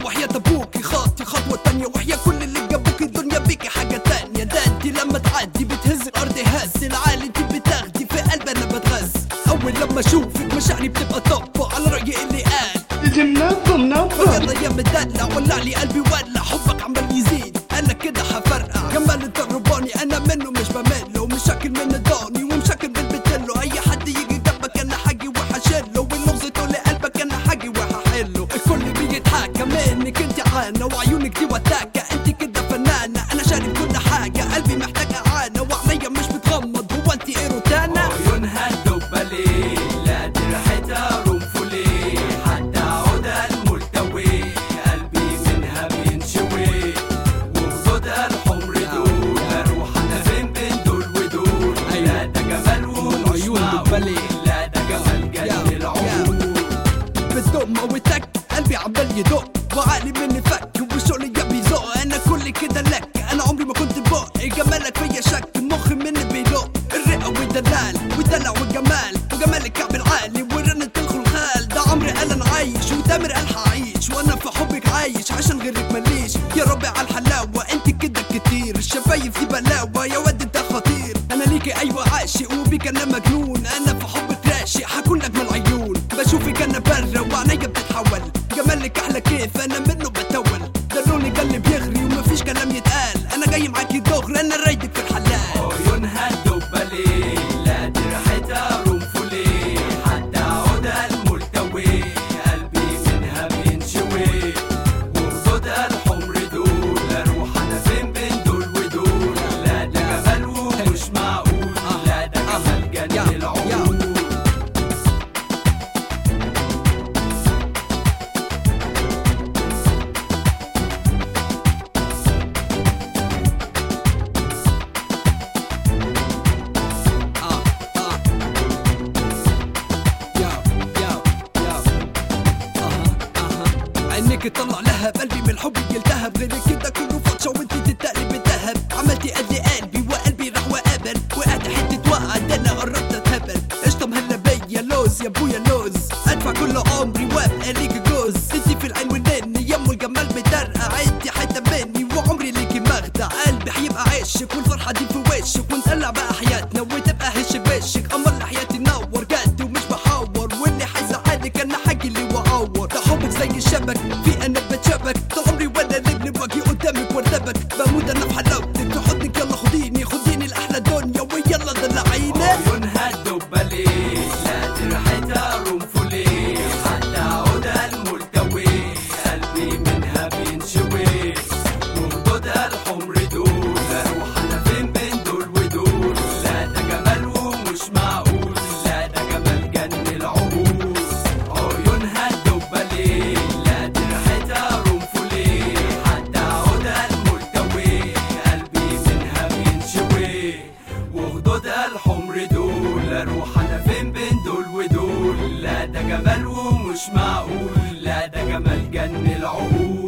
وحياة ابوكي خاطي خطوة تانية وحياة كل اللي جابوكي الدنيا بيكي حاجة تانية ده انتي لما تعدي بتهز الارض هز العالي انتي بتاخدي في قلبي انا بتغز اول لما اشوفك مشاعري بتبقى طبة على رأي اللي قال انت منظم منظم يلا يا مدلع ولع لي قلبي ولع حبك عمال يزيد انا كده حفرقع جمال انت الرباني انا منه مش بمله مشاكل من الضاني ومشاكل بالبتلو اي حد يجي جنبك انا حاجي وحشله واللغز تقول قلبك انا حاجي وهحله الكل بيتحكى منك انت عانى وعيونك دي وتاكة انت كده فنانة انا شارب كل حاجة قلبي محتاج اعانة وعينيا مش بتغمض هو انت ايه روتانا عيونها الدبلي لا ريحتها رنفلي حتى عودها الملتوي قلبي منها بينشوي وخدودها الحمر دول اروح انا فين بين دول ودول لا ده جمال ومش العيون معقول دبلي. لا ده جمال جنن العقول بتدق موتك قلبي عمال يدق وعقلي مني فك وشغلي يا بيزق انا كل كده لك انا عمري ما كنت بق جمالك فيا شك مخي مني بيدق الرئه والدلال والدلع والجمال وجمال الكعب العالي ورنة الخلخال ده عمري قال انا عايش وتامر قال هعيش وانا في حبك عايش عشان غيرك ماليش يا ربي على الحلاوه انت كده كتير الشفايف دي بلاوه يا واد انت خطير انا ليكي ايوه عاشق وبيك انا مجنون انا في حبك راشق هكون لك من العيون بشوفك انا برا وعينيا بتتحول جمالك احلى كيف انا منه بتول ده لوني قلبي بيغري ومفيش كلام يتقال انا جاي معاكي دغري انا رايدك في الحلال عيونها الدبلي لا ريحتها رنفلي حتى عودها الملتوي قلبي منها بينشوي وخدودها الحمر دول اروح انا فين بين دول ودول لا ده جمال ومش معقول لا ده جمال جنن العقول آه آه ياو ياو ياو اها اها عينيك تطلع لهب قلبي من الحب يلتهب غير كده كله فتشه وانت تتقلب بالذهب عملتي قد قلبي وقلبي راح وقبل وقعت حته وقعه ده انا قربت اتهبل قشطه مهلا بيا لوز يا ابويا لوز ادفع كل عمري وابقى ليك جوز انت في العين والنني يمو الجمال مدرقع انت حته مني وعمري ليكي مخدع قلبي هيبقى عشق والفرحه دي في وشك ونطلع بقى حياتنا وتبقى هش بشك امال حياتي نور جد ومش بحور واللي هيزعلك انا حاجي لي واعور ده حبك زي الشبك في انا بتشبك طول عمري وانا اللي بواجي قدامك وارتبك بموت انا في حلاوتك في حضنك يلا خديني خديني لاحلى دنيا ويلا دلعيني عيونها الدبلي لا ريحتها رنفلي حتى عودها الملتوي قلبي منها بينشوي وخدودها الحمر دول اروح انا فين بين دول ودول لا ده جمال ومش معقول لا ده جمال جنن العقول عيونها الدبلي لا ريحتها رنفلي حتى عودها الملتوي قلبي منها بينشوي وخدودها الحمر دول اروح انا فين بين دول ودول لا ده جمال ومش معقول لا ده جمال جن العقول